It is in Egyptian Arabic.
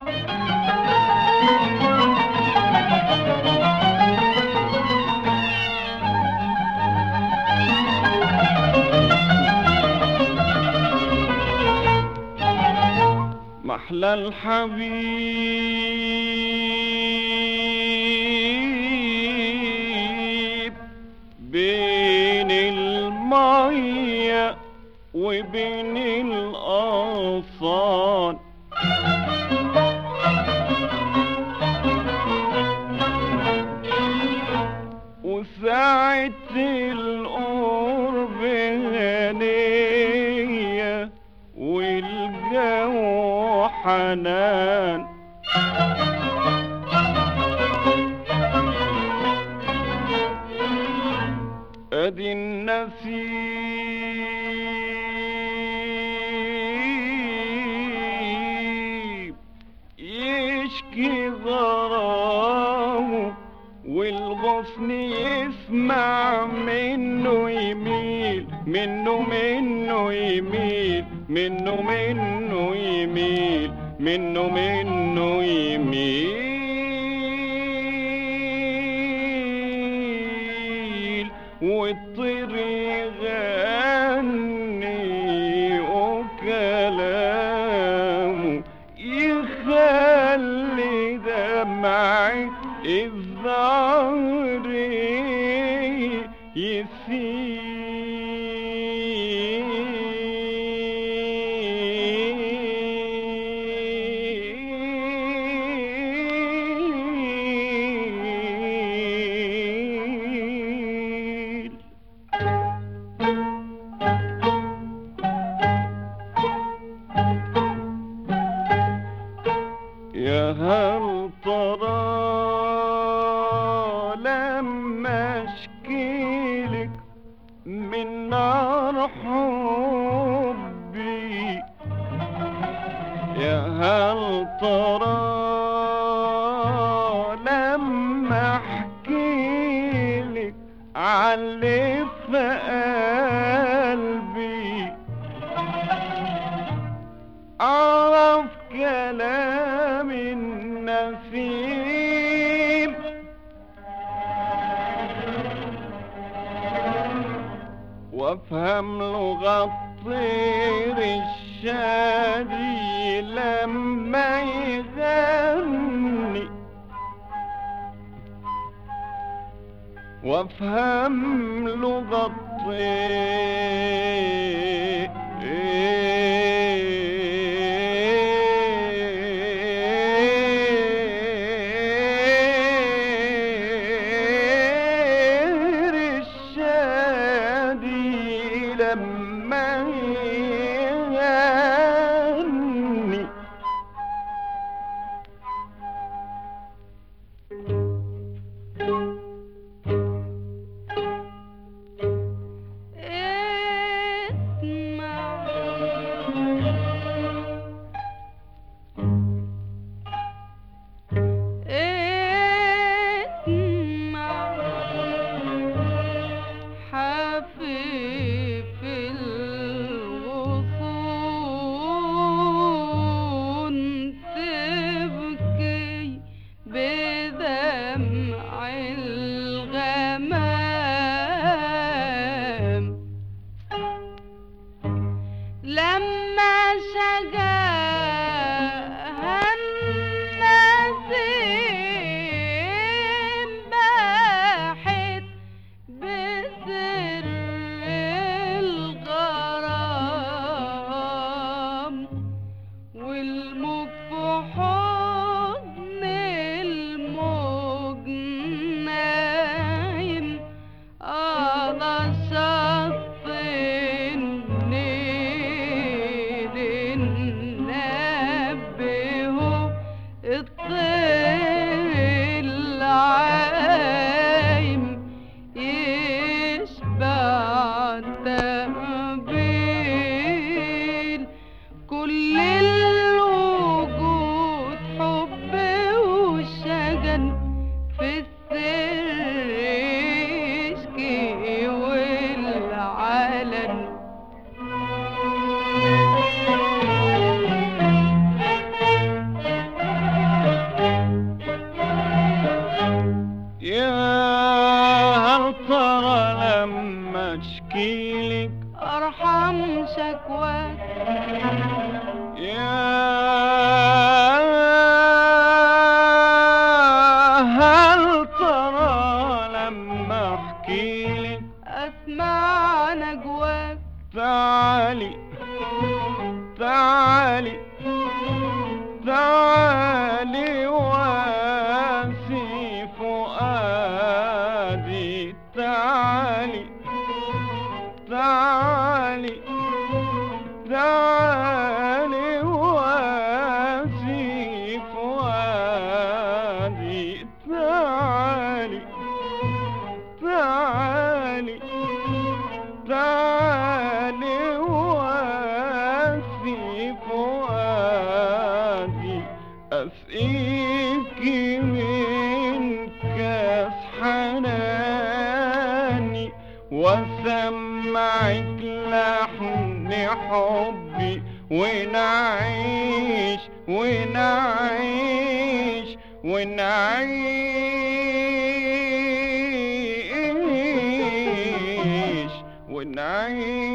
محلى الحبيب بين المية وبين الأغصان وساعة القرب هنية والجو حنان ادي النسيم يشكي غرامه والغصن يسمع منه يميل منه منه يميل منه منه يميل منه منه يميل والطير يغني وكلامه يخلي دمعي الظهر يسيل يا هل ترى لما اشكيلك من نار حبي يا هل ترى لما احكيلك علي في قلبي أعرف كلام النسيم وافهم لغة الطير الشادي لما يغني وافهم لغة الطير الشادي لما يغني حفيف الغصون تبكي بدمع الغمام لما شجاها النسيم باحت بسر الغرام والموج في حضن الموج نايم على شط النيل نبهه الطير العايم يشبع تقبيل كل الوجود هل ترى لما احكيلك أسمع نجواك تعالي تعالي تعالي واسي فؤادي تعالي تعالي تعالي واسي فؤادي تعالي تعالي تعالي واسي فؤادي أسقيك من كاس حناني وسمعك لحن حبي ونعيش ونعيش ونعيش ونعيش